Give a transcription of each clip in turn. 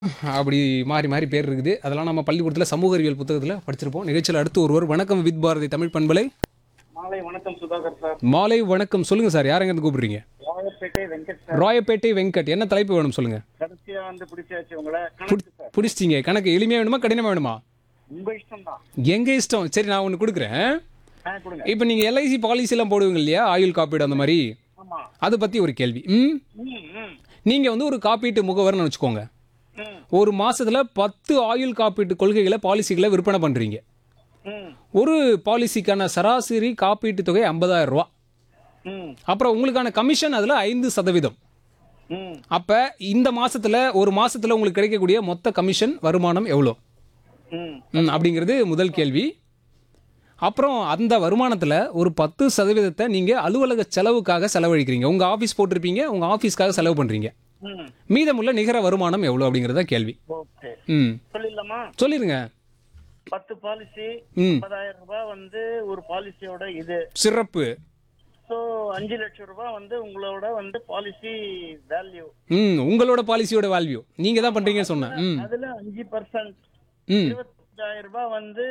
அப்படி மாறி மாறி பேர் இருக்குது அதெல்லாம் நம்ம பள்ளிக்கூடத்தில் சமூக அறிவியல் புத்தகத்தில் படிச்சிருப்போம் நிகழ்ச்சியில் அடுத்து ஒருவர் வணக்கம் வித் பாரதி தமிழ் பண்பலை மாலை வணக்கம் சுதாகர் சார் மாலை வணக்கம் சொல்லுங்கள் சார் யார் எங்கேருந்து கூப்பிடுறீங்க ராயப்பேட்டை வெங்கட் சார் ராயப்பேட்டை வெங்கட் என்ன தலைப்பு வேணும் சொல்லுங்கள் கடைசியா வந்து பிடிச்சாச்சு உங்களை கணக்கு சார் பிடிச்சிட்டிங்க கணக்கு எளிமையாக வேணுமா கடினமாக வேணுமா உங்க இஷ்டம் தான் எங்கள் இஷ்டம் சரி நான் ஒன்று கொடுக்குறேன் ஆ கொடுங்க இப்போ நீங்கள் எல்ஐசி பாலிசிலாம் போடுவீங்க இல்லையா ஆயுள் காப்பீடு அந்த மாதிரி ஆமா அதை பற்றி ஒரு கேள்வி ம் ம் ம் நீங்கள் வந்து ஒரு காப்பீட்டு முகவர்னு வச்சுக்கோங்க ம் ஒரு மாசத்துல பத்து ஆயுள் காப்பீட்டு கொள்கைகளை பாலிசிகளை விற்பனை பண்ணுறீங்க ம் ஒரு பாலிசிக்கான சராசரி காப்பீட்டு தொகை 50000 ரூபா ம் அப்புறம் உங்களுக்கான கமிஷன் அதில் ஐந்து சதவீதம் ம் அப்போ இந்த மாசத்துல ஒரு மாசத்துல உங்களுக்கு கிடைக்கக்கூடிய மொத்த கமிஷன் வருமானம் எவ்வளோ ம் ம், அப்படிங்கிறது முதல் கேள்வி அப்புறம் அந்த வருமானத்தில் ஒரு பத்து சதவீதத்தை நீங்கள் அலுவலக செலவுக்காக செலவழிக்கிறீங்க உங்கள் ஆஃபீஸ் போட்டிருப்பீங்க உங்கள் ஆஃபீஸ்க்காக செலவு பண்ணுறீங்க ம் மீதமுள்ள நிகர வருமானம் எவ்வளோ அப்படிங்கிறத கேள்வி ஓகே ம் சொல்லிடலாமா சொல்லிடுங்க பத்து பாலிசி ம் ஐம்பதாயிரம் ரூபாய் வந்து ஒரு பாலிசியோட இது சிறப்பு ஸோ அஞ்சு லட்சம் ரூபாய் வந்து உங்களோட வந்து பாலிசி வேல்யூ ம் உங்களோட பாலிசியோட வேல்யூ நீங்கள் தான் பண்ணுறீங்கன்னு சொன்னேன் ம் அதுல அஞ்சு பர்சன்ட் ம் இருபத்தஞ்சாயிரம் ரூபாய் வந்து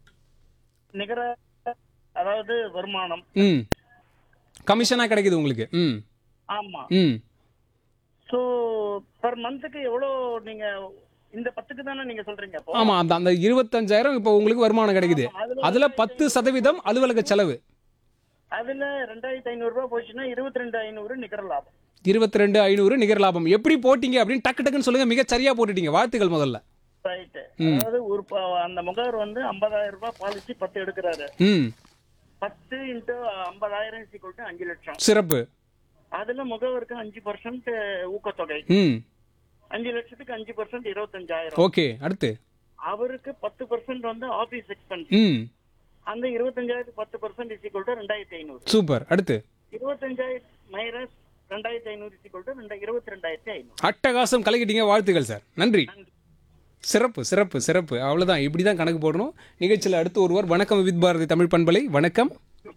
நிகர அதாவது வருமானம் ம் கமிஷனாக கிடைக்குது உங்களுக்கு ம் ஆமா ம் சோ பர் மந்த்துக்கு எவ்வளோ நீங்க இந்த பத்துக்கு தானே நீங்க சொல்றீங்க அப்போ ஆமாம் அந்த அந்த இருபத்தஞ்சாயிரம் இப்போ உங்களுக்கு வருமானம் கிடைக்குது அதுல அதில் பத்து சதவீதம் அலுவலக செலவு அதுல ரெண்டாயிரத்தி ஐநூறு ரூபாய் போச்சுன்னா இருபத்தி ரெண்டு ஐநூறு நிகர லாபம் இருபத்தி ரெண்டு ஐநூறு நிகர் லாபம் எப்படி போட்டீங்க அப்படின்னு டக்கு டக்குன்னு சொல்லுங்க மிக சரியா போட்டுட்டீங்க வாழ்த்துக்கள் முதல்ல ரைட்டு அதாவது ஒரு ப- அந்த முகவர் வந்து ஐம்பதாயிரம் ரூபாய் பாலிசி பத்து எடுக்கிறாரு ம் பத்து இன்ட்டு ஐம்பதாயிரம் சீக்கிரம் டு அஞ்சு லட்சம் சிறப்பு அதுல முகவருக்கு அஞ்சு பர்சன்ட் ஊக்கத்தொகை ம் அஞ்சு லட்சத்துக்கு அஞ்சு பர்சன்ட் இருபத்தஞ்சாயிரம் ஓகே அடுத்து அவருக்கு பத்து பர்சன்ட் வந்து ஆபீஸ் எக்ஸ்பென்ஸ் ம் அந்த இருபத்தஞ்சாயிரத்துக்கு பத்து பர்சன்ட் இஸ் ஈக்குவல் டு ரெண்டாயிரத்தி ஐநூறு சூப்பர் அடுத்து இருபத்தஞ்சாயிரம் மைனஸ் ரெண்டாயிரத்தி ஐநூறு இஸ் ஈக்குவல் டு ரெண்டா இருபத்தி ரெண்டாயிரத்தி ஐநூறு அட்டகாசம் கலக்கிட்டீங்க வாழ்த்துக்கள் சார் நன்றி சிறப்பு சிறப்பு சிறப்பு அவ்வளோதான் இப்படி தான் கணக்கு போடணும் நிகழ்ச்சியில் அடுத்து ஒருவர் வணக்கம் வித் பாரதி தமிழ் பண்பலை வணக்கம்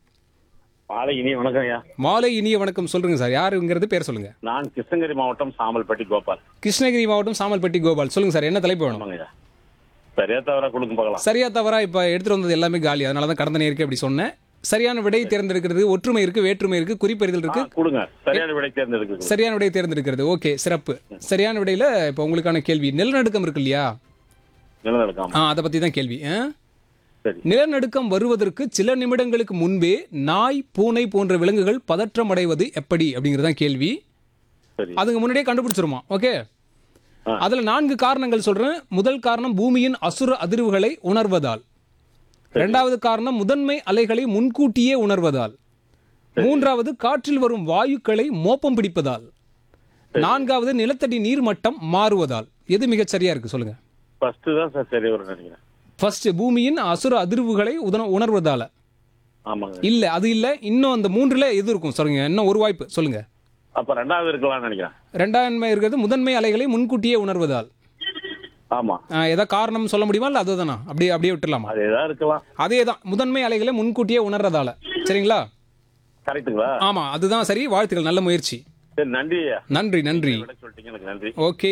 மாலை இனி வணக்கம் ஐயா மாலை இனிய வணக்கம் சொல்லுங்க சார் யாருங்கிறது பேர் சொல்லுங்க நான் கிருஷ்ணகிரி மாவட்டம் சாமல்பட்டி கோபால் கிருஷ்ணகிரி மாவட்டம் சாமல்பட்டி கோபால் சொல்லுங்க சார் என்ன தலைப்பு வேணும் ஆமாங்க ஐயா சரியா தவிர கொடுங்க பார்க்கலாம் சரியா தவறா இப்போ எடுத்துட்டு வந்தது எல்லாமே காலி அதனால தான் கடந்த நேருக்கு அப்படி சொன்னேன் சரியான விடை தேர்ந்தெடுக்கிறது ஒற்றுமை இருக்கு வேற்றுமை இருக்கு குறிப்பறிதல் இருக்கு ஆ, கொடுங்க சரியான விடை தேர்ந்தெடுக்குது சரியான விடை தேர்ந்தெடுக்கிறது ஓகே சிறப்பு சரியான விடையில இப்போ உங்களுக்கான கேள்வி நிலநடுக்கம் இருக்கு இல்லையா நிலநடுக்கம் ஆ அதை பத்தி தான் கேள்வி ஆ? சரி நிலநடுக்கம் வருவதற்கு சில நிமிடங்களுக்கு முன்பே நாய் பூனை போன்ற விலங்குகள் பதற்றம் அடைவது எப்படி அப்படிங்கிறது தான் கேள்வி சரி அதுக்கு முன்னாடியே கண்டுபிடிச்சிருமா ஓகே ஆ. அதுல நான்கு காரணங்கள் சொல்றேன் முதல் காரணம் பூமியின் அசுர அதிர்வுகளை உணர்வதால் இரண்டாவது காரணம் முதன்மை அலைகளை முன்கூட்டியே உணர்வதால் மூன்றாவது காற்றில் வரும் வாயுக்களை மோப்பம் பிடிப்பதால் நான்காவது நிலத்தடி நீர் மட்டம் மாறுவதால் எது மிகச் சரியா இருக்கு சொல்லுங்க ஃபர்ஸ்ட் தான் சார் சரி வரும் நினைக்கிறேன் ஃபர்ஸ்ட் பூமியின் அசுர அதிர்வுகளை உதன உணர்வதால ஆமாங்க இல்ல அது இல்ல இன்னும் அந்த மூன்றுல எது இருக்கும் சொல்லுங்க இன்னும் ஒரு வாய்ப்பு சொல்லுங்க அப்ப ரெண்டாவது இருக்கலாம்னு நினைக்கிறேன் ரெண்டாண்மை இருக்கிறது முதன்மை அலைகளை முன்கூட்டியே உணர்வதால் ஆமா ஆ, ஏதாவது காரணம் சொல்ல முடியுமா இல்ல அதுதானா அப்படியே அப்படியே விட்டுலாமா அது ஏதாவது இருக்கலாம் அதே தான் முதன்மை அலைகளை முன்கூட்டியே உணர்றதால சரிங்களா கரெக்ட்டுங்களா ஆமா அதுதான் சரி வாழ்த்துக்கள் நல்ல முயற்சி சரி நன்றி ஐயா நன்றி நன்றி விடை சொல்லிட்டீங்க எனக்கு நன்றி ஓகே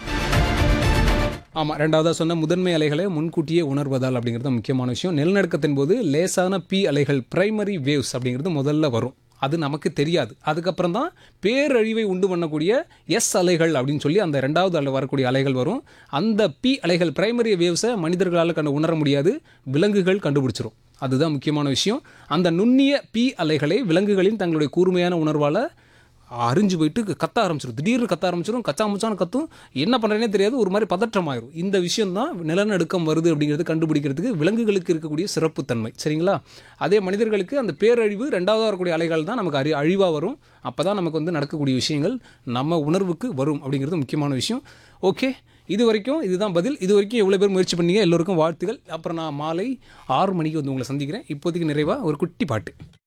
ஆமாம் ரெண்டாவதாக சொன்ன முதன்மை அலைகளை முன்கூட்டியே உணர்வதால் அப்படிங்கிறது தான் முக்கியமான விஷயம் நிலநடுக்கத்தின் போது லேசான பி அலைகள் பிரைமரி வேவ்ஸ் அப்படிங்கிறது முதல்ல வரும் அது நமக்கு தெரியாது அதுக்கப்புறம் தான் பேரழிவை உண்டு பண்ணக்கூடிய எஸ் அலைகள் அப்படின்னு சொல்லி அந்த ரெண்டாவது அலை வரக்கூடிய அலைகள் வரும் அந்த பி அலைகள் பிரைமரி வேவ்ஸை மனிதர்களால் கண்டு உணர முடியாது விலங்குகள் கண்டுபிடிச்சிரும் அதுதான் முக்கியமான விஷயம் அந்த நுண்ணிய பி அலைகளை விலங்குகளின் தங்களுடைய கூர்மையான உணர்வால் அரிஞ்சு போயிட்டு கத்த ஆரம்பிச்சிடும் திடீர்னு கத்த ஆரம்பிச்சிடும் கச்சா முச்சான்னு கத்தும் என்ன பண்ணுறேனே தெரியாது ஒரு மாதிரி பதற்றமாயிரும் இந்த விஷயம் தான் நிலநடுக்கம் வருது அப்படிங்கிறது கண்டுபிடிக்கிறதுக்கு விலங்குகளுக்கு இருக்கக்கூடிய சிறப்புத்தன்மை சரிங்களா அதே மனிதர்களுக்கு அந்த பேரழிவு ரெண்டாவதாக வரக்கூடிய அலைகள் தான் நமக்கு அறி அழிவாக வரும் அப்போ தான் நமக்கு வந்து நடக்கக்கூடிய விஷயங்கள் நம்ம உணர்வுக்கு வரும் அப்படிங்கிறது முக்கியமான விஷயம் ஓகே இது வரைக்கும் இதுதான் பதில் இது வரைக்கும் எவ்வளோ பேர் முயற்சி பண்ணீங்க எல்லோருக்கும் வாழ்த்துகள் அப்புறம் நான் மாலை ஆறு மணிக்கு வந்து உங்களை சந்திக்கிறேன் இப்போதைக்கு நிறைவாக ஒரு குட்டி பாட்டு